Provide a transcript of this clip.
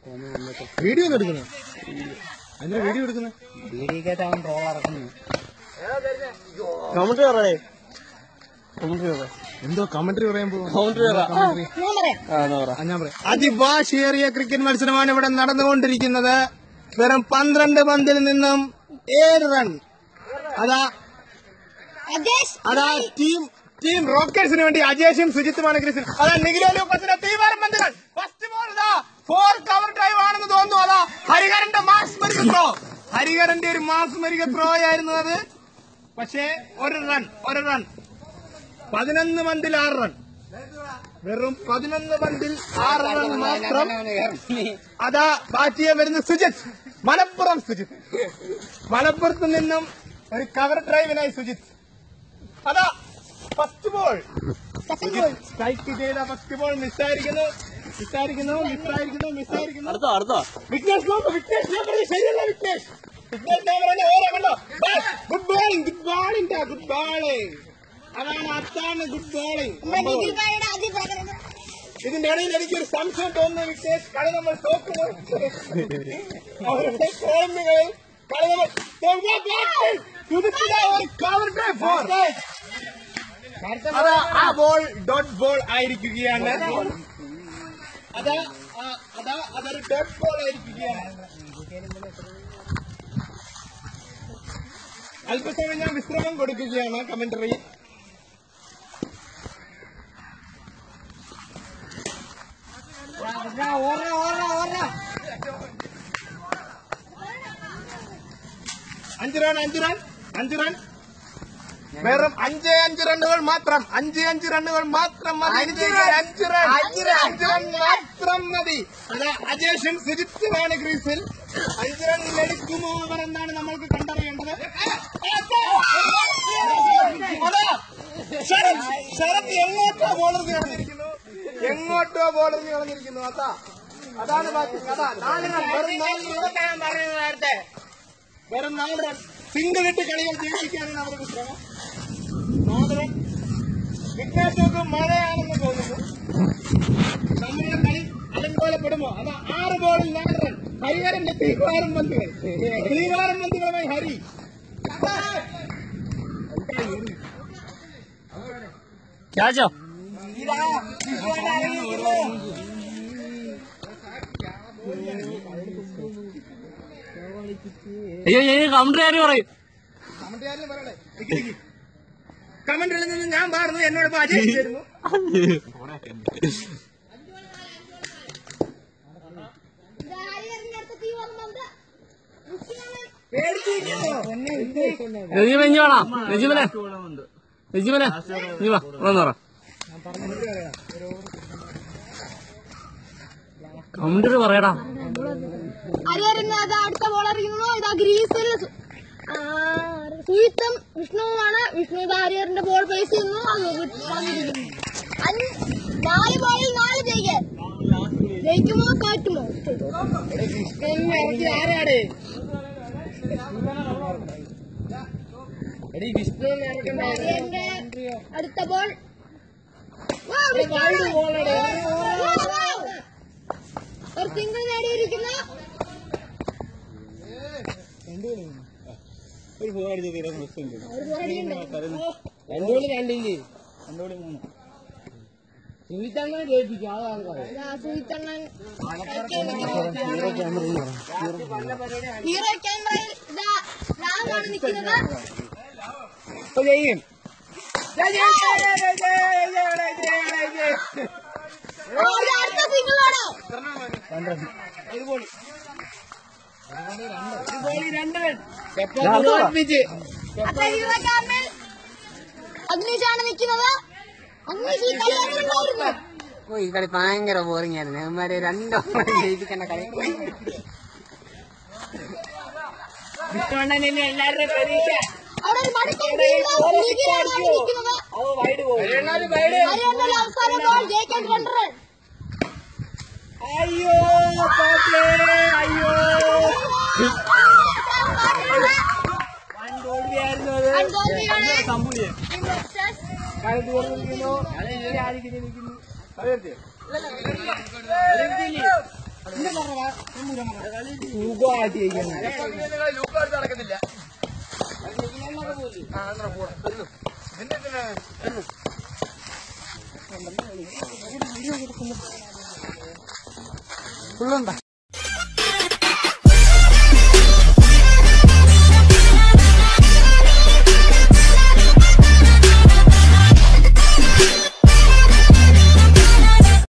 Video ഒന്നും എടുക്കുന്നത് അതിന്റെ വീഡിയോ എടുക്കുന്നത് വീടിക്കകത്ത് അവൻ ട്രോൾ ഇറക്കുന്നു കമന്ററി പറയേ കമന്ററി പറ എന്തോ കമന്ററി പറയാൻ പോകും ഞാൻ പറയാം അതിഭാഷയേറിയ ക്രിക്കറ്റ് മത്സരമാണ് ഇവിടെ നടന്നുകൊണ്ടിരിക്കുന്നത് വെറും പന്ത്രണ്ട് പന്തിൽ നിന്നും ഏഴ് റൺ അതാ അതാ ടീം ടീം റോക്കേഴ്സിന് വേണ്ടി അജേഷും സുജിത്തുമാണ് ക്രിസിൽ അതാ നിഖിലോ ലൂക്കസിന്റെ തീവാരം പന്തുകൾ ഫസ്റ്റ് ബോൾ ഇതാ ഫോർ കവർ ഡ്രൈവ് ആണെന്ന് തോന്നുന്നു അതാ ഹരിഹരന്റെ മാസ് മരിക ത്രോ ഹരിഹരന്റെ ഒരു മാസ് മരിക ത്രോ ആയിരുന്നു അത് പക്ഷേ ഒരു റൺ ഒരു റൺ പതിനൊന്ന് പന്തിൽ ആറ് റൺ വെറും പതിനൊന്ന് പന്തിൽ ആറ് റൺ മാത്രം അതാ ബാറ്റ് ചെയ്യാൻ വരുന്ന സുജിത് മലപ്പുറം സുജിത് മലപ്പുറത്ത് നിന്നും ഒരു കവർ ഡ്രൈവിനായി സുജിത് അതാ ഫസ്റ്റ് ബോൾ സ്ട്രൈക്ക് ചെയ്ത ഫസ്റ്റ് ബോൾ മിസ്സായിരിക്കുന്നു മിസ്സായിരിക്കുന്നു മിസ്സായിരിക്കുന്നു മിസ്സായിരിക്കുന്നു അടുത്തോ അടുത്തോ വിഘ്നേഷ് നോക്ക് വിഘ്നേഷ് നോക്ക് ശരിയല്ല വിഘ്നേഷ് വിഘ്നേഷ് ഞാൻ പറഞ്ഞ ഓരോ കണ്ടോ good bowling good bowling good bowling അതാണ് അതാണ് ഗുഡ് ബോളിംഗ് ഇതിന്റെ ഇടയിൽ എനിക്കൊരു സംശയം തോന്നുന്നു വിഘ്നേഷ് കളി നമ്മൾ തോക്കുന്നു അവരുടെ കോളമ്പുകളിൽ കളി നമ്മൾ പുതുക്കിയ ഒരു കവർ ഡ്രൈവ് ഫോർ അതാ ആ ബോൾ ഡോട്ട് ബോൾ ആയിരിക്കുകയാണ് അതാ ആ, അതാ അതൊരു ഡോട്ട് ബോൾ ആയിരിക്കുകയാണ് അല്പസമയം ഞാൻ വിശ്രമം കൊടുക്കുകയാണ് കമന്ററി അഞ്ച് റൺ അഞ്ച് റൺ അഞ്ച് റൺ വെറും അഞ്ച് അഞ്ച് റണ്ണുകൾ മാത്രം അഞ്ച് അഞ്ച് റണ്ണുകൾ മാത്രം മതി അഞ്ച് വിജയിക്കാൻ. റൺ. അഞ്ച് റൺ അഞ്ച് റൺ. അഞ്ച് റൺ മാത്രം മതി അതാ അജേഷൻ സുജിത്തുമാണ് ക്രീസിൽ അഞ്ച് റൺ ലഭിക്കുമോ അവർ എന്നാണ് നമ്മൾക്ക് കണ്ടറിയേണ്ടത് അതാ, ശരത് ശരത് എങ്ങോട്ടോ ബോളറിന് കളഞ്ഞിരിക്കുന്നു എങ്ങോട്ടോ ബോളറിന് കളഞ്ഞിരിക്കുന്നു അതാ അതാണ് ബാക്കി അതാ നാല് റൺ വെറും നാല് റൺ വെറും നാല് റൺ സിംഗിൾ ഇട്ട് കളികൾ ജയിപ്പിക്കാനാണ് അവരുടെ ശ്രമം നാല് റൺ വിഘ്നേശ്വർക്ക് മഴയാണെന്ന് തോന്നുന്നു നമ്മുടെ കളി അലങ്കോലപ്പെടുമോ അതാ ആറ് ബോളിൽ നാല് റൺ ഹരിഹരന്റെ തീവാരം പന്തുകൾ തീവാരം പന്തുകളുമായി ഹരി ക്യാച്ചോ അയ്യോ ഞാൻ കമന്ററി ആര് പറയും കമന്റിൽ നിന്ന് ഞാൻ പാടുന്നു എന്നോട് അജയ് ചേരുന്നു നജീബ് ഇഞ്ഞി വേണോ നജീബനെ നജീബനെ ഇഞ്ഞി വാ വന്നു പറ കമന്ററി പറയടാ ഹരിഹരന് അത് അടുത്ത ബോൾ എറിയുന്നു ഇതാ ഗ്രീസിൽ സു- ആ, സുഹിത്തും വിഷ്ണുവുമാണ് വിഷ്ണു ഇതാ ഹരിഹരന്റെ ബോൾ പ്ലേസ് ചെയ്യുന്നു അത് വന്നിരിക്കുന്നു. അഞ്ച്- നാല് ബോളിൽ നാല് ജയിക്കാൻ ജയിക്കുമോ കാറ്റുമോ ആരാടേ ഹരിഹരന്റെ അടുത്ത ബോൾ വാ, വിഷ്ണു. വാ, വാ. ഒരു സിംഗിൾ നേടിയിരിക്കുന്നു ഒരു ഫോൺ അടിച്ച് തീരാൻ പ്രശ്നമില്ല ഒരു ബോൾ അടിയുണ്ട് രണ്ടോളി രണ്ടില്ലേ രണ്ടോളി മൂന്ന് സുഹിത്തങ്ങനെ ജയിപ്പിക്കും അതാണ് പറയാം ഇതാ സുഹിത്തണ്ണൻ ഹീറോ ക്യാമറയിൽ ഇതാ രാമാണ് നിൽക്കുന്നത് ഇപ്പൊ ചെയ്യും ഓ, ഇത് അടുത്ത സിംഗിളാണ് അപ്പൊ ഹീറോ ക്യാമറയിൽ അഗ്നീഷാണ് നിൽക്കുന്നത് അഗ്നീഷ് ഈ കളിയായിരുന്നു ഓ ഈ കളി ഭയങ്കര ബോറിംഗ് ആയിരുന്നു അവന്മാര് രണ്ടോ ജയിപ്പിക്കേണ്ട കളി എല്ലാവരുടെ പ്രതീക്ഷ അവിടെ ഒരു മടുക്കൻ നിൽക്കുന്നത് ഹരിയാണയുടെ അവസാന ബോൾ ജയിക്കാൻ രണ്ട് റൺ അയ്യോ പാപ്പേ, അയ്യോ വൻതോൽവിയായിരുന്നു അത് അൻതോൽവിയാണ്. സംഭവിയെ ഇൻവെസ്റ്റേഴ്സ് കളി തീർന്നിരിക്കുന്നു കളി ആയിരിക്കുന്നു കളി നിർത്തിയോ? കളി നിർത്തിയില്ലേ? സുഖമായിട്ട് ഇരിക്കുന്നു. ഫുള്ളുണ്ടോ